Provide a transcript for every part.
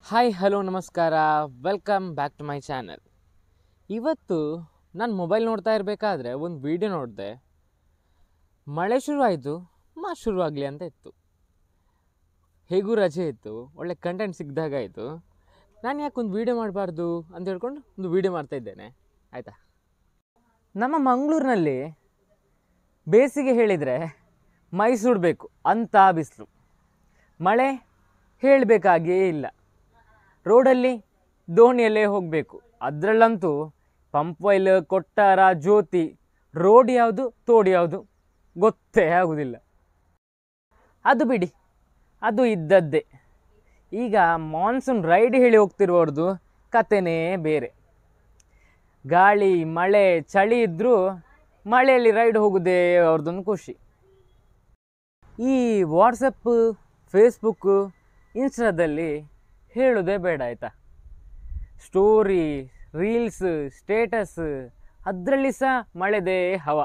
hi hello ನಮಸ್ಕಾರ welcome back to my channel ಇವತ್ತು ನಾನು ಮೊಬೈಲ್ ನೋಡ್ತಾ ಇರಬೇಕಾದ್ರೆ ಒಂದು ವಿಡಿಯೋ ನೋಡಿದೆ ಮಳೆ ಶುರುವಾಯಿತು ಮಾ ಶುರುವಾಗಲಿ ಅಂತ ಇತ್ತು ಹೇಗೂ ರಜೆ ಇತ್ತು ಒಳ್ಳೆ ಕಂಟೆಂಟ್ ಸಿಕ್ಕಿದಾಗಾಯಿತು ನಾನು ಯಾಕೆ ಒಂದು ವೀಡಿಯೋ ಮಾಡಬಾರ್ದು ಅಂತ ಹೇಳ್ಕೊಂಡು ಒಂದು ವೀಡಿಯೋ ಮಾಡ್ತಾ ಇದ್ದೇನೆ ಆಯಿತಾ ನಮ್ಮ ಮಂಗಳೂರಿನಲ್ಲಿ ಬೇಸಿಗೆ ಹೇಳಿದರೆ ಮೈ ಸುಡಬೇಕು ಅಂಥ ಬಿಸಿಲು ಮಳೆ ಹೇಳಬೇಕಾಗಿಯೇ ಇಲ್ಲ ರೋಡಲ್ಲಿ ದೋಣಿಯಲ್ಲೇ ಹೋಗಬೇಕು ಅದರಲ್ಲಂತೂ ಪಂಪ್ ಆಯಿಲ್ ಕೊಟ್ಟಾರ ಜ್ಯೋತಿ ರೋಡ್ ಯಾವುದು ತೋಡು ಯಾವುದು ಗೊತ್ತೇ ಆಗುವುದಿಲ್ಲ ಅದು ಬಿಡಿ ಅದು ಇದ್ದದ್ದೇ ಈಗ ಮಾನ್ಸೂನ್ ರೈಡ್ ಹೇಳಿ ಹೋಗ್ತಿರುವವ್ರದ್ದು ಕತೆನೇ ಬೇರೆ ಗಾಳಿ ಮಳೆ ಚಳಿ ಇದ್ದರೂ ಮಳೆಯಲ್ಲಿ ರೈಡ್ ಹೋಗೋದೇ ಅವ್ರದ್ದೊಂದು ಖುಷಿ ಈ ವಾಟ್ಸಪ್ ಫೇಸ್ಬುಕ್ಕು ಇನ್ಸ್ಟಾದಲ್ಲಿ ಹೇಳೋದೇ ಬೇಡ ಆಯಿತಾ ಸ್ಟೋರಿ ರೀಲ್ಸ್ ಸ್ಟೇಟಸ್ ಅದರಲ್ಲಿ ಸಹ ಮಳೆದೇ ಹವ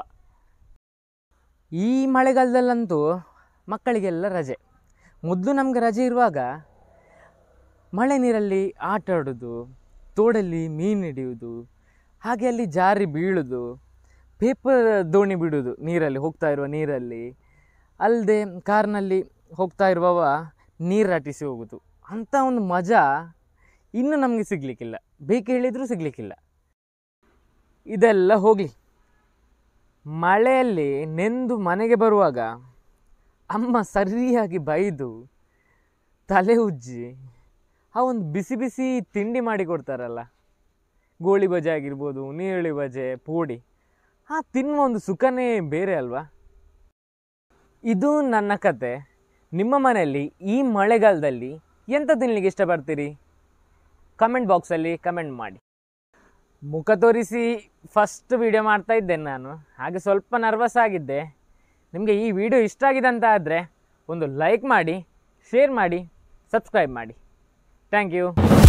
ಈ ಮಳೆಗಾಲದಲ್ಲಂತೂ ಮಕ್ಕಳಿಗೆಲ್ಲ ರಜೆ ಮೊದಲು ನಮಗೆ ರಜೆ ಇರುವಾಗ ಮಳೆ ನೀರಲ್ಲಿ ಆಟ ಆಡೋದು ತೋಡಲ್ಲಿ ಮೀನು ಹಿಡಿಯೋದು ಹಾಗೆ ಅಲ್ಲಿ ಜಾರಿ ಬೀಳೋದು ಪೇಪರ್ ದೋಣಿ ಬಿಡೋದು ನೀರಲ್ಲಿ ಹೋಗ್ತಾ ಇರುವ ನೀರಲ್ಲಿ ಅಲ್ಲದೆ ಕಾರ್ನಲ್ಲಿ ಹೋಗ್ತಾ ಇರುವವ ನೀರು ಅಟಿಸಿ ಹೋಗೋದು ಅಂಥ ಒಂದು ಮಜಾ ಇನ್ನು ನಮಗೆ ಸಿಗಲಿಕ್ಕಿಲ್ಲ ಬೇಕು ಹೇಳಿದರೂ ಸಿಗಲಿಕ್ಕಿಲ್ಲ ಇದೆಲ್ಲ ಹೋಗಲಿ ಮಳೆಯಲ್ಲಿ ನೆಂದು ಮನೆಗೆ ಬರುವಾಗ ಅಮ್ಮ ಸರಿಯಾಗಿ ಬೈದು ತಲೆ ಉಜ್ಜಿ ಆ ಒಂದು ಬಿಸಿ ಬಿಸಿ ತಿಂಡಿ ಮಾಡಿ ಕೊಡ್ತಾರಲ್ಲ ಗೋಳಿ ಬಜೆ ಆಗಿರ್ಬೋದು ನೀರುಳ್ಳಿ ಬಜೆ ಪೋಡಿ ಆ ತಿನ್ನುವ ಒಂದು ಸುಖನೇ ಬೇರೆ ಅಲ್ವಾ ಇದು ನನ್ನ ಕತೆ ನಿಮ್ಮ ಮನೆಯಲ್ಲಿ ಈ ಮಳೆಗಾಲದಲ್ಲಿ ಎಂತ ತಿನ್ನಲಿಕ್ಕೆ ಇಷ್ಟಪಡ್ತೀರಿ ಕಮೆಂಟ್ ಬಾಕ್ಸಲ್ಲಿ ಕಮೆಂಟ್ ಮಾಡಿ ಮುಖ ತೋರಿಸಿ ಫಸ್ಟ್ ವಿಡಿಯೋ ಮಾಡ್ತಾ ಇದ್ದೇನೆ ನಾನು ಹಾಗೆ ಸ್ವಲ್ಪ ನರ್ವಸ್ ಆಗಿದ್ದೆ ನಿಮಗೆ ಈ ವಿಡಿಯೋ ಇಷ್ಟ ಆಗಿದೆ ಅಂತ ಆದರೆ ಒಂದು ಲೈಕ್ ಮಾಡಿ ಶೇರ್ ಮಾಡಿ ಸಬ್ಸ್ಕ್ರೈಬ್ ಮಾಡಿ ಥ್ಯಾಂಕ್ ಯು